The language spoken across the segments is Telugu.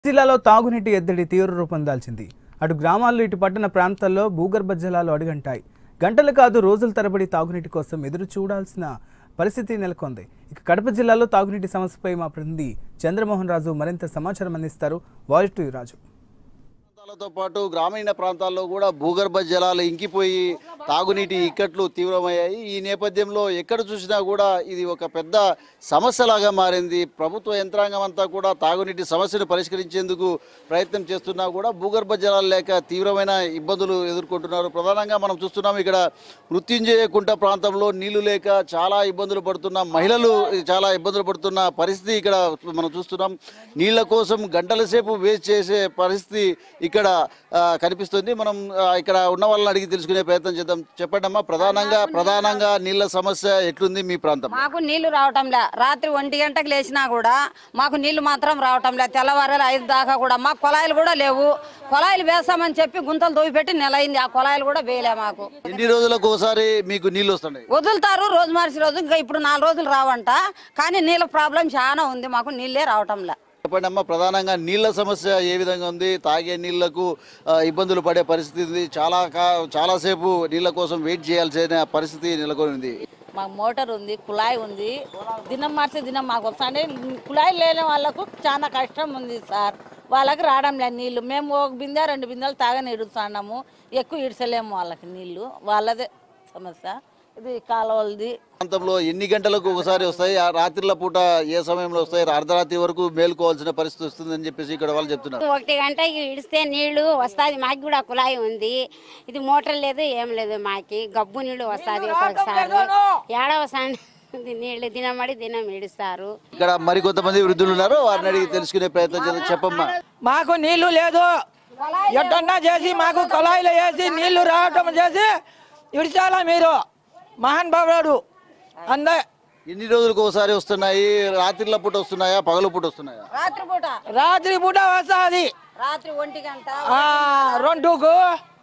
జిల్లాలో తాగునీటి ఎద్దడి తీవ్ర రూపం దాల్చింది అటు గ్రామాల్లో ఇటు పట్టణ ప్రాంతాల్లో భూగర్భ జలాలు అడుగంటాయి గంటలు కాదు రోజుల తరబడి తాగునీటి కోసం ఎదురు చూడాల్సిన పరిస్థితి నెలకొంది ఇక కడప జిల్లాలో తాగునీటి సమస్యపై మా ప్రతినిధి చంద్రమోహన్ రాజు మరింత సమాచారం అందిస్తారు వాయిస్ టు రాజు ప్రాంతాలతో పాటు గ్రామీణ ప్రాంతాల్లో కూడా భూగర్భ జలాలు ఇంకిపోయి తాగునీటి ఇక్కట్లు తీవ్రమయ్యాయి ఈ నేపథ్యంలో ఎక్కడ చూసినా కూడా ఇది ఒక పెద్ద సమస్యలాగా మారింది ప్రభుత్వ యంత్రాంగం అంతా కూడా తాగునీటి సమస్యను పరిష్కరించేందుకు ప్రయత్నం చేస్తున్నా కూడా భూగర్భ జలాలు లేక తీవ్రమైన ఇబ్బందులు ఎదుర్కొంటున్నారు ప్రధానంగా మనం చూస్తున్నాం ఇక్కడ మృత్యుంజయ కుంట ప్రాంతంలో నీళ్లు లేక చాలా ఇబ్బందులు పడుతున్న మహిళలు చాలా ఇబ్బందులు పడుతున్న పరిస్థితి ఇక్కడ మనం చూస్తున్నాం నీళ్ల కోసం గంటల సేపు వేస్ట్ చేసే పరిస్థితి ఇక్కడ ఆ, కనిపిస్తుంది మనం ఆ, ఇక్కడ ఉన్న వాళ్ళని అడిగి తెలుసుకునే ప్రయత్నం చేద్దాం చెప్పండి అమ్మా ప్రధానంగా ప్రధానంగా నీళ్ల సమస్య ఎట్లుంది మీ ప్రాంతం మాకు నీళ్లు రావటంలే రాత్రి ఒంటి గంటకు లేచినా కూడా మాకు నీళ్లు మాత్రం రావటంలే తెల్లవారు ఐదు దాకా కూడా మాకు కొలాయిలు కూడా లేవు కొలాయిలు వేస్తామని చెప్పి గుంతలు తవ్వి పెట్టి నెల అయింది ఆ కొలాయిలు కూడా వేయలే మాకు ఎన్ని రోజులకు ఒకసారి మీకు నీళ్లు వస్తున్నాయి వదులుతారు రోజు మార్చి రోజు ఇంకా ఇప్పుడు నాలుగు రోజులు రావంట కానీ నీళ్ళ ప్రాబ్లం చాలా ఉంది మాకు నీళ్ళే రావటంలే చెప్పండి అమ్మా ప్రధానంగా నీళ్ల సమస్య ఏ విధంగా ఉంది తాగే నీళ్లకు ఆ, ఇబ్బందులు పడే పరిస్థితి ఉంది చాలా కా- చాలాసేపు నీళ్ల కోసం వెయిట్ చేయాల్సిన పరిస్థితి నెలకొని ఉంది మాకు మోటార్ ఉంది కుళాయి ఉంది దినం మార్చి దినం మాకు వస్తాండే కుళాయి లేని వాళ్ళకు చాలా కష్టం ఉంది సార్ వాళ్ళకి రావడం లేదు నీళ్ళు మేము ఒక బిందె రెండు బిందెలు తాగని ఇడుస్తున్నాము ఎక్కువ ఇడ్చలేము వాళ్ళకి నీళ్ళు వాళ్ళదే సమస్య ఇది కాలువలది ప్రాంతంలో ఎన్ని గంటలకు ఒకసారి వస్తాయి ఆ రాత్రిల పూట ఏ సమయంలో వస్తాయి అర్ధరాత్రి వరకు మేల్కోవాల్సిన పరిస్థితి వస్తుందని చెప్పేసి ఇక్కడ వాళ్ళు చెప్తున్నారు ఒకటి గంట ఇడిస్తే నీళ్లు వస్తుంది మాకు కూడా కుళాయి ఉంది ఇది మోటార్ లేదు ఏం లేదు మాకి గబ్బు నీళ్లు వస్తుంది ఒక్కొక్కసారి ఏడవసారి నీళ్లు దినమడి దినం ఇడుస్తారు ఇక్కడ మరి కొంతమంది వృద్ధులు ఉన్నారు వారిని అడిగి తెలుసుకునే ప్రయత్నం చేద్దాం చెప్పమ్మా మాకు నీళ్లు లేదు ఎట్టన్నా చేసి మాకు కొలాయిలు వేసి నీళ్లు రావటం చేసి ఇడిచాలా మీరు మహాన్ బాబుడు అందే ఎన్ని రోజులకు ఒకసారి వస్తున్నాయి రాత్రిల పూట వస్తున్నాయా పగల పూట వస్తున్నాయా రాత్రి పూట రాత్రి పూట వస్తుంది రాత్రి ఒంటి గంట రెండుకు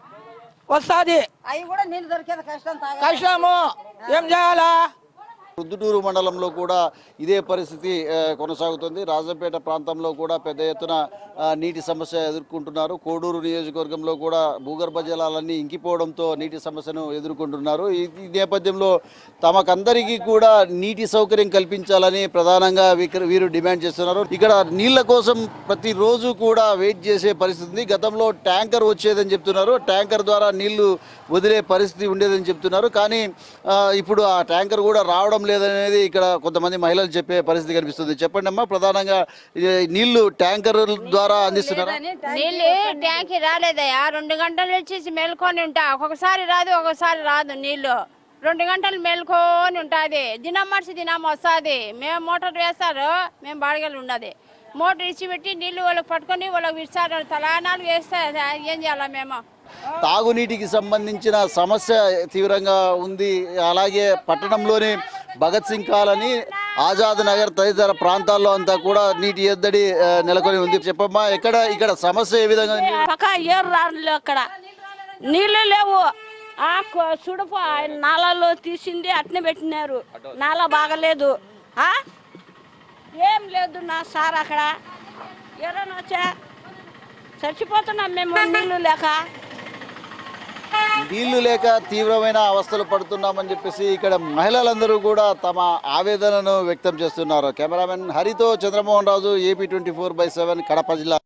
వస్తుంది అవి కూడా నీళ్ళు దొరికేది కష్టం తాగ కష్టము ఏం చేయాలా రుద్దుటూరు మండలంలో కూడా ఇదే పరిస్థితి ఆ, కొనసాగుతుంది రాజంపేట ప్రాంతంలో కూడా పెద్ద ఎత్తున ఆ, నీటి సమస్య ఎదుర్కొంటున్నారు కోడూరు నియోజకవర్గంలో కూడా భూగర్భ జలాలన్నీ ఇంకిపోవడంతో నీటి సమస్యను ఎదుర్కొంటున్నారు ఈ ఈ నేపథ్యంలో తమకందరికీ కూడా నీటి సౌకర్యం కల్పించాలని ప్రధానంగా వీక- వీరు డిమాండ్ చేస్తున్నారు ఇక్కడ నీళ్ల కోసం ప్రతిరోజు కూడా వెయిట్ చేసే పరిస్థితి ఉంది గతంలో ట్యాంకర్ వచ్చేదని చెప్తున్నారు ట్యాంకర్ ద్వారా నీళ్లు వదిలే పరిస్థితి ఉండేదని చెప్తున్నారు కానీ ఆ, ఇప్పుడు ఆ ట్యాంకర్ కూడా రావడం లేదనేది ఇక్కడ కొంతమంది మహిళలు చెప్పే పరిస్థితి కనిపిస్తుంది చెప్పండి అమ్మా ప్రధానంగా ఈ నీళ్లు ట్యాంకర్ ద్వారా అందిస్తున్నారు నీళ్ళు ట్యాంక్ రాలేదయ్యా రెండు గంటలు వచ్చేసి మేల్కొని ఉంటా ఒక్కొక్కసారి రాదు ఒక్కొక్కసారి రాదు నీళ్లు రెండు గంటలు మేల్కొని ఉంటుంది దినం మనిషి దినం వస్తుంది మేము మోటార్ వేస్తారు మేము బాడిగలు ఉన్నది మోటార్ ఇచ్చి పెట్టి నీళ్లు వాళ్ళకి పట్టుకొని వాళ్ళకి విడిచారు తలానాలు వేస్తే ఏం చేయాలా మేము తాగునీటికి సంబంధించిన సమస్య తీవ్రంగా ఉంది అలాగే పట్టణంలోని భగత్ సింగ్ కాలనీ ఆజాద్ నగర్ తదితర ప్రాంతాల్లో అంతా కూడా నీటి ఎద్దడి ఆ, నెలకొని ఉంది చెప్పమ్మా ఎక్కడ ఇక్కడ సమస్య ఏ విధంగా ఉంది? పక్క ఏరు రాళ్ళు అక్కడ నీళ్ళు లేవు ఆ కొ- సుడుపు ఆయన నాలలో తీసింది అట్నే పెట్టినారు నాల బాగలేదు ఆ? ఏం లేదు నా సార్ అక్కడ ఎవరైనా వచ్చా చచ్చిపోతున్నాం మేము నీళ్ళు లేక నీళ్లు లేక తీవ్రమైన అవస్థలు పడుతున్నామని చెప్పేసి ఇక్కడ మహిళలందరూ కూడా తమ ఆవేదనను వ్యక్తం చేస్తున్నారు కెమెరామెన్ హరితో Chandramohan Raju AP twenty four by seven Kadapa జిల్లా